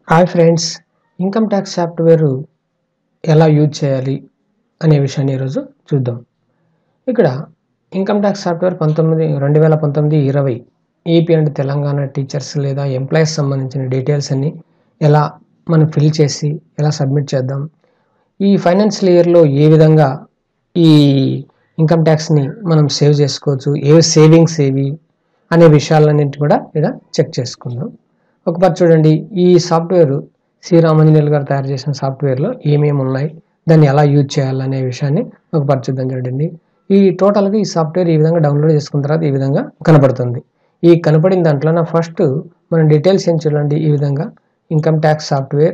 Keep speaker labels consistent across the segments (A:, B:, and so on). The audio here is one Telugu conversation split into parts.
A: hi friends income tax software ఎలా యూజ్ చేయాలి అనే విషయాన్ని ఈరోజు చూద్దాం ఇక్కడ ఇన్కమ్ ట్యాక్స్ సాఫ్ట్వేర్ పంతొమ్మిది రెండు వేల పంతొమ్మిది ఇరవై ఏపీ అండ్ తెలంగాణ టీచర్స్ లేదా ఎంప్లాయీస్ సంబంధించిన డీటెయిల్స్ అన్ని ఎలా మనం ఫిల్ చేసి ఎలా సబ్మిట్ చేద్దాం ఈ ఫైనాన్షియల్ ఇయర్లో ఏ విధంగా ఈ ఇన్కమ్ ట్యాక్స్ని మనం సేవ్ చేసుకోవచ్చు ఏ సేవింగ్స్ ఏవి అనే విషయాలన్నింటి కూడా ఇక్కడ చెక్ చేసుకుందాం ఒకసారి చూడండి ఈ సాఫ్ట్వేర్ శ్రీరామంజనేయులు గారు తయారు చేసిన సాఫ్ట్వేర్లో ఏమేమి ఉన్నాయి దాన్ని ఎలా యూజ్ చేయాలనే విషయాన్ని ఒకసారి చూద్దాం చూడండి ఈ టోటల్గా ఈ సాఫ్ట్వేర్ ఈ విధంగా డౌన్లోడ్ చేసుకున్న తర్వాత ఈ విధంగా కనపడుతుంది ఈ కనపడిన దాంట్లో నా ఫస్ట్ మన డీటెయిల్స్ ఏం చూడండి ఈ విధంగా ఇన్కమ్ ట్యాక్స్ సాఫ్ట్వేర్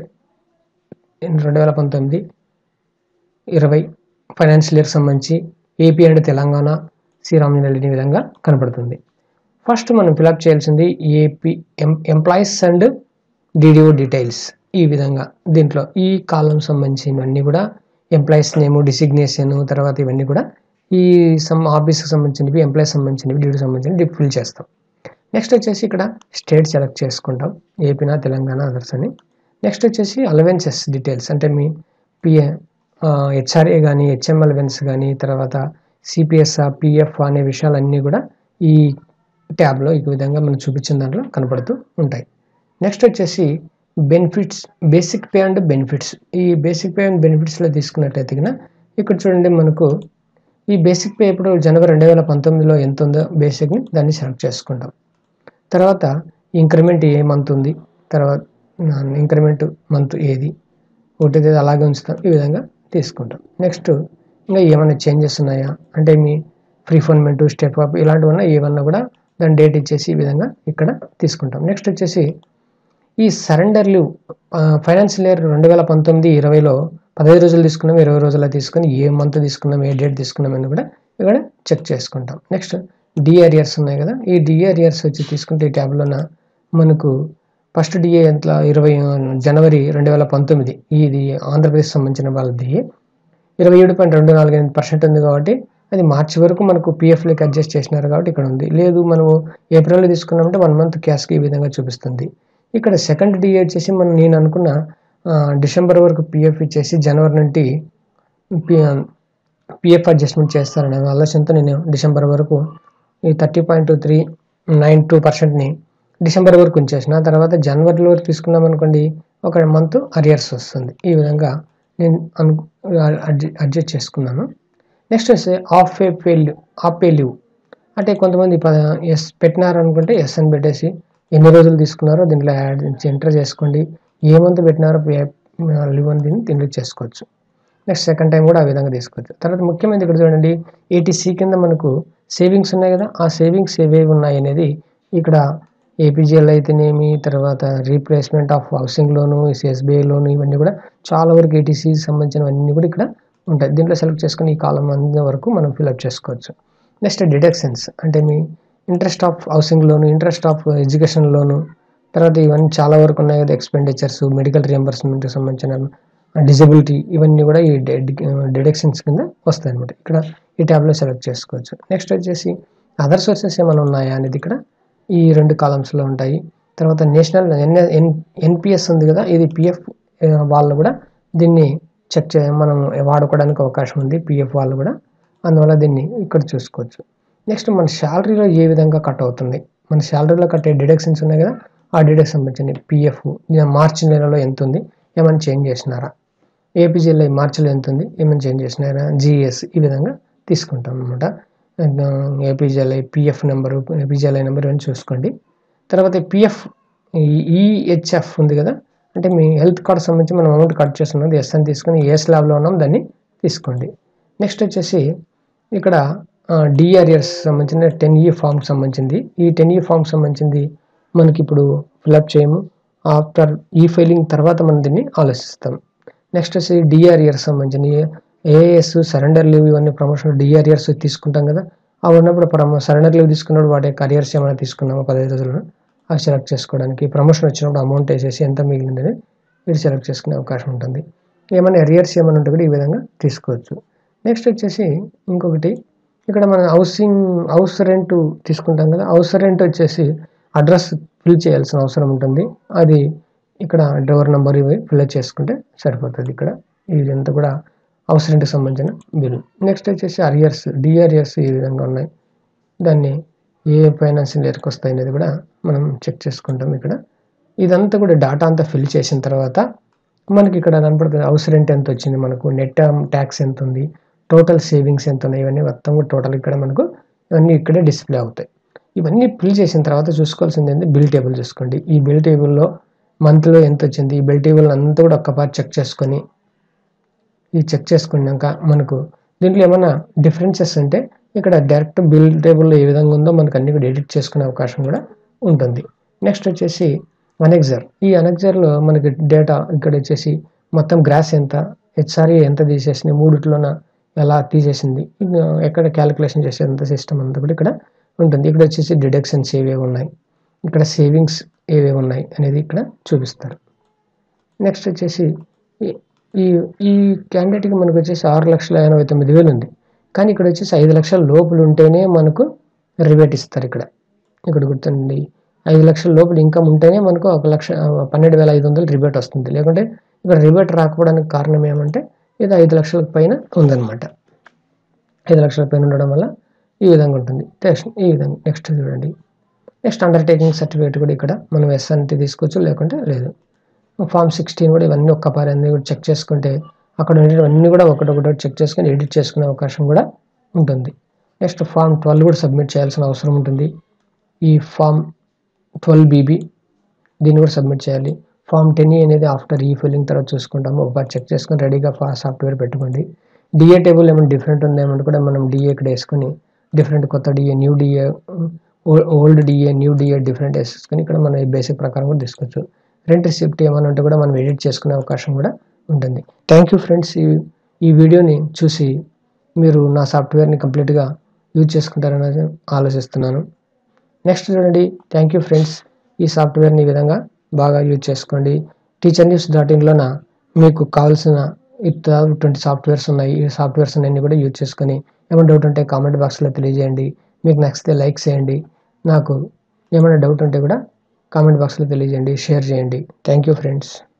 A: రెండు వేల పంతొమ్మిది ఇరవై ఫైనాన్షియల్ ఇయర్ సంబంధించి ఏపీ అండ్ తెలంగాణ శ్రీరామజనేయులు ఈ విధంగా కనపడుతుంది ఫస్ట్ మనం ఫిలప్ చేయాల్సింది AP M employees and DDO details ఈ విధంగా దీంట్లో ఈ కాలం సంబంధించినవన్నీ కూడా ఎంప్లాయీస్ నేము డిసిగ్నేషన్ తర్వాత ఇవన్నీ కూడా ఈ సమ్ ఆఫీస్కి సంబంధించినవి ఎంప్లాయీస్ సంబంధించినవి డిడి సంబంధించినవి ఫిల్ చేస్తాం నెక్స్ట్ వచ్చేసి ఇక్కడ స్టేట్ సెలెక్ట్ చేసుకుంటాం ఏపీనా తెలంగాణ అదర్స్ అని నెక్స్ట్ వచ్చేసి అలవెన్సెస్ డీటెయిల్స్ అంటే మీ పిఏ హెచ్ఆర్ఏ కానీ హెచ్ఎం అలవెన్స్ కానీ తర్వాత సిపిఎస్ పిఎఫ్ అనే విషయాలన్నీ కూడా ఈ ట్యాబ్లో ఈ విధంగా మనం చూపించిన దాంట్లో కనపడుతూ ఉంటాయి నెక్స్ట్ వచ్చేసి benefits basic pay and benefits ఈ బేసిక్ పే అండ్ బెనిఫిట్స్లో తీసుకున్నట్లయితే కనుక ఇక్కడ చూడండి మనకు ఈ బేసిక్ పే ఇప్పుడు జనవరి రెండు వేల పంతొమ్మిదిలో ఎంత ఉందో బేసిక్ని దాన్ని సెలెక్ట్ చేసుకుంటాం తర్వాత ఇంక్రిమెంట్ ఏ మంత్ ఉంది తర్వాత ఇంక్రిమెంట్ మంత్ ఏది ఒకటి అలాగే ఉంచుతాం ఈ విధంగా తీసుకుంటాం నెక్స్ట్ ఇంకా ఏమైనా చేంజెస్ ఉన్నాయా అంటే మీ ఫ్రీ ఫండ్మెంట్ స్టెప్ అప్ ఇలాంటివన్నా ఏమన్నా కూడా దాని డేట్ ఇచ్చేసి ఈ విధంగా ఇక్కడ తీసుకుంటాం నెక్స్ట్ వచ్చేసి ఈ సరెండర్ లీవ్ ఫైనాన్షియల్ ఇయర్ రెండు వేల పంతొమ్మిది ఇరవైలో పదహైదు రోజులు తీసుకున్నాం ఇరవై రోజులు తీసుకుని ఏ మంత్ తీసుకున్నాం ఏ డేట్ తీసుకున్నాం అని కూడా ఇక్కడ చెక్ చేసుకుంటాం నెక్స్ట్ డిఆర్ఇయర్స్ ఉన్నాయి కదా ఈ డిఆర్ఇయర్స్ వచ్చి తీసుకుంటే ఈ ట్యాబ్లోన మనకు ఫస్ట్ డిఏ ఎంత ఇరవై జనవరి రెండు వేల పంతొమ్మిది ఇది ఆంధ్రప్రదేశ్ సంబంధించిన వాళ్ళది ఇరవై ఏడు పాయింట్ రెండు నాలుగు ఎనిమిది పర్సెంట్ ఉంది కాబట్టి అది మార్చి వరకు మనకు పిఎఫ్లోకి అడ్జస్ట్ చేసినారు కాబట్టి ఇక్కడ ఉంది లేదు మనము ఏప్రిల్లో తీసుకున్నామంటే వన్ మంత్ క్యాష్కి ఈ విధంగా చూపిస్తుంది ఇక్కడ సెకండ్ డిఏ వచ్చేసి మనం నేను అనుకున్న డిసెంబర్ వరకు పిఎఫ్ ఇచ్చేసి జనవరి నుండి పిఎఫ్ అడ్జస్ట్మెంట్ చేస్తారనే ఆలోచనతో నేను డిసెంబర్ వరకు ఈ thirty point three nine two పర్సెంట్ని డిసెంబర్ వరకు ఉంచేసిన తర్వాత జనవరిలో వరకు తీసుకున్నాం అనుకోండి ఒక మంత్ అరియర్స్ వస్తుంది ఈ విధంగా నేను అను అడ్జస్ట్ చేసుకున్నాను నెక్స్ట్ వస్తే half a pay leave half pay leave అంటే కొంతమంది ఎస్ పెట్టినారు అనుకుంటే ఎస్ అని పెట్టేసి ఎన్ని రోజులు తీసుకున్నారో దీంట్లో యాడ్ ఎంటర్ చేసుకోండి ఏ మంత్ పెట్టినారో లీవ్ అని దీన్ని దీంట్లో చేసుకోవచ్చు నెక్స్ట్ సెకండ్ టైం కూడా ఆ విధంగా తీసుకోవచ్చు తర్వాత ముఖ్యమైనది ఇక్కడ చూడండి ఏటీసీ కింద మనకు సేవింగ్స్ ఉన్నాయి కదా ఆ సేవింగ్స్ ఏవేవి ఉన్నాయి అనేది ఇక్కడ ఏపీజీఎల్ అయితేనేమి తర్వాత replacement of housing loan SBI loan ఇవన్నీ కూడా చాలా వరకు ఏటీసీ సంబంధించినవన్నీ కూడా ఇక్కడ ఉంటాయి దీంట్లో సెలెక్ట్ చేసుకుని ఈ కాలం అందే వరకు మనం ఫిల్అప్ చేసుకోవచ్చు నెక్స్ట్ డిడక్షన్స్ అంటే మీ interest of housing loan interest of education loan తర్వాత ఇవన్నీ చాలా వరకు ఉన్నాయి కదా ఎక్స్పెండిచర్స్ మెడికల్ రియంబర్స్మెంట్కి సంబంధించిన డిజబిలిటీ ఇవన్నీ కూడా ఈ డిడక్షన్స్ కింద వస్తాయి అనమాట ఇక్కడ ఈ ట్యాబ్లో సెలెక్ట్ చేసుకోవచ్చు నెక్స్ట్ వచ్చేసి అదర్ సోర్సెస్ ఏమైనా ఉన్నాయా అనేది ఇక్కడ ఈ రెండు కాలమ్స్లో ఉంటాయి తర్వాత నేషనల్ ఎన్ ఎన్ ఎన్పిఎస్ ఉంది కదా ఇది పిఎఫ్ వాళ్ళు కూడా దీన్ని చెక్ చే మనం వాడుకోవడానికి అవకాశం ఉంది పిఎఫ్ వాళ్ళు కూడా అందువల్ల దీన్ని ఇక్కడ చూసుకోవచ్చు నెక్స్ట్ మన శాలరీలో ఏ విధంగా కట్ అవుతుంది మన శాలరీలో కట్టే డిడక్షన్స్ ఉన్నాయి కదా ఆ డిడక్షన్ సంబంధించిన పిఎఫ్ మార్చి నెలలో ఎంత ఉంది ఏమైనా చేంజ్ చేసినారా ఏపీజీఎల్ఐ మార్చిలో ఎంత ఉంది ఏమైనా చేంజ్ చేసినారా జిఎస్ ఈ విధంగా తీసుకుంటాం అనమాట APGLI PF number APGLI number ఇవన్నీ చూసుకోండి తర్వాత పిఎఫ్ ఈహెచ్ఎఫ్ ఉంది కదా అంటే మీ హెల్త్ కార్డ్ సంబంధించి మనం అమౌంట్ కట్ చేస్తున్నాం ఎస్ అని తీసుకొని ఏ స్లాబ్లో ఉన్నాం దాన్ని తీసుకోండి నెక్స్ట్ వచ్చేసి ఇక్కడ డిఆర్ఎస్ సంబంధించిన టెన్ ఈ ఫామ్ సంబంధించింది ఈ టెన్ ఈ ఫామ్ సంబంధించింది మనకి ఇప్పుడు ఫిలప్ చేయము ఆఫ్టర్ ఈ ఫైలింగ్ తర్వాత మనం దీన్ని ఆలోచిస్తాం నెక్స్ట్ వచ్చి డిఆర్ఇయర్ సంబంధించిన ఏఎస్ సరెండర్ లీవ్ ఇవన్నీ ప్రమోషన్ డిఆర్ఇయర్స్ తీసుకుంటాం కదా అవి ఉన్నప్పుడు ప్రమో సరెండర్ లీవ్ తీసుకున్నప్పుడు వాటి కరియర్స్ ఏమైనా తీసుకున్నామో పదహైదు రోజులను అవి సెలెక్ట్ చేసుకోవడానికి ప్రమోషన్ వచ్చినప్పుడు అమౌంట్ వేసేసి ఎంత మిగిలిందని వీడు సెలెక్ట్ చేసుకునే అవకాశం ఉంటుంది ఏమైనా ఎరియర్స్ ఏమైనా ఉంటే కూడా ఈ విధంగా తీసుకోవచ్చు నెక్స్ట్ వచ్చేసి ఇంకొకటి ఇక్కడ మన హౌసింగ్ హౌస్ రెంట్ తీసుకుంటాం కదా హౌస్ రెంట్ వచ్చేసి అడ్రస్ ఫిల్ చేయాల్సిన అవసరం ఉంటుంది అది ఇక్కడ డోర్ నెంబర్ ఇవి ఫిల్ చేసుకుంటే సరిపోతుంది ఇక్కడ ఇదంతా కూడా హౌస్ రెంట్కి సంబంధించిన బిల్ నెక్స్ట్ వచ్చేసి అరియర్స్ డిఆర్ఎస్ ఈ విధంగా ఉన్నాయి దాన్ని ఏ ఫైనాన్షియల్ ఇయర్కి వస్తాయి అనేది కూడా మనం చెక్ చేసుకుంటాం ఇక్కడ ఇదంతా కూడా డాటా అంతా ఫిల్ చేసిన తర్వాత మనకి ఇక్కడ కనపడుతుంది హౌస్ రెంట్ ఎంత వచ్చింది మనకు నెట్ ట్యాక్స్ ఎంత ఉంది టోటల్ సేవింగ్స్ ఎంత ఉన్నాయి ఇవన్నీ మొత్తం కూడా టోటల్ ఇక్కడ మనకు ఇవన్నీ ఇక్కడే డిస్ప్లే అవుతాయి ఇవన్నీ ఫిల్ చేసిన తర్వాత చూసుకోవాల్సింది ఏంటి బిల్ టేబుల్ చూసుకోండి ఈ బిల్ టేబుల్లో మంత్లో ఎంత వచ్చింది ఈ బిల్ టేబుల్ అంతా కూడా ఒక్కపారి చెక్ చేసుకొని ఈ చెక్ చేసుకున్నాక మనకు దీంట్లో ఏమైనా డిఫరెన్సెస్ ఉంటే ఇక్కడ డైరెక్ట్ బిల్ టేబుల్లో ఏ విధంగా ఉందో మనకు అన్ని కూడా ఎడిట్ చేసుకునే అవకాశం కూడా ఉంటుంది నెక్స్ట్ వచ్చేసి అనెక్జర్ ఈ అనెక్జర్లో మనకి డేటా ఇక్కడ వచ్చేసి మొత్తం గ్రాస్ ఎంత హెచ్ఆర్ఏ ఎంత తీసేసింది మూడిట్లోన ఎలా తీసేసింది ఇది ఎక్కడ క్యాలిక్యులేషన్ చేసే అంత సిస్టమ్ అంతా కూడా ఇక్కడ ఉంటుంది ఇక్కడ వచ్చేసి డిడక్షన్స్ ఏవేవి ఉన్నాయి ఇక్కడ సేవింగ్స్ ఏవేవి ఉన్నాయి అనేది ఇక్కడ చూపిస్తారు నెక్స్ట్ వచ్చేసి ఈ- ఈ ఈ క్యాండిడేట్కి మనకు వచ్చేసి ఆరు లక్షల ఎనభై తొమ్మిది వేలు ఉంది కానీ ఇక్కడ వచ్చేసి ఐదు లక్షల లోపల ఉంటేనే మనకు రిబేట్ ఇస్తారు ఇక్కడ ఇక్కడ గుర్తుండి ఐదు లక్షల లోపల ఇన్కమ్ ఉంటేనే మనకు ఒక లక్ష పన్నెండు వేల ఐదు వందలు రిబేట్ వస్తుంది లేకుంటే ఇక్కడ రిబేట్ రాకపోవడానికి కారణం ఏమంటే ఇది ఐదు లక్షల పైన ఉందన్నమాట ఐదు లక్షల పైన ఉండడం వల్ల ఈ విధంగా ఉంటుంది నెక్స్ట్ ఈ విధంగా నెక్స్ట్ చూడండి నెక్స్ట్ అండర్టేకింగ్ సర్టిఫికేట్ కూడా ఇక్కడ మనం ఎస్ఎన్టీ తీసుకోవచ్చు లేకుంటే లేదు ఫామ్ సిక్స్టీన్ కూడా ఇవన్నీ ఒక్క పారి అన్ని కూడా చెక్ చేసుకుంటే అక్కడ ఉండేవన్నీ కూడా ఒకటొకటి చెక్ చేసుకొని ఎడిట్ చేసుకునే అవకాశం కూడా ఉంటుంది నెక్స్ట్ ఫామ్ ట్వెల్వ్ కూడా సబ్మిట్ చేయాల్సిన అవసరం ఉంటుంది ఈ ఫామ్ ట్వెల్వ్ బీబీ దీన్ని కూడా సబ్మిట్ చేయాలి ఫామ్ టెన్ అనేది ఆఫ్టర్ ఈ ఫిల్లింగ్ తర్వాత చూసుకుంటాము ఒకసారి చెక్ చేసుకొని రెడీగా సాఫ్ట్వేర్ పెట్టుకోండి డిఏ టేబుల్ ఏమైనా డిఫరెంట్ ఉందేమంటే కూడా మనం డిఏ ఇక్కడ వేసుకొని డిఫరెంట్ కొత్త DA new DA old DA new DA different వేసుకొని ఇక్కడ మనం ఈ బేసిక్ ప్రకారం కూడా తీసుకోవచ్చు రెంట్ రిసిప్ట్ ఏమైనా ఉంటే కూడా మనం ఎడిట్ చేసుకునే అవకాశం కూడా ఉంటుంది థ్యాంక్ యూ ఫ్రెండ్స్ ఈ ఈ వీడియోని చూసి మీరు నా సాఫ్ట్వేర్ని కంప్లీట్గా యూజ్ చేసుకుంటారని ఆలోచిస్తున్నాను నెక్స్ట్ చూడండి థ్యాంక్ యూ ఫ్రెండ్స్ ఈ సాఫ్ట్వేర్ని ఈ విధంగా బాగా యూజ్ చేసుకోండి టీచర్ న్యూస్ డాట్ ఇన్లోన మీకు కావాల్సిన ఇటువంటి సాఫ్ట్వేర్స్ ఉన్నాయి ఈ సాఫ్ట్వేర్స్ అన్ని కూడా యూజ్ చేసుకొని ఏమైనా డౌట్ ఉంటే కామెంట్ బాక్స్లో తెలియజేయండి మీకు నచ్చితే లైక్ చేయండి నాకు ఏమైనా డౌట్ ఉంటే కూడా కామెంట్ బాక్స్లో తెలియజేయండి షేర్ చేయండి థ్యాంక్ యూ ఫ్రెండ్స్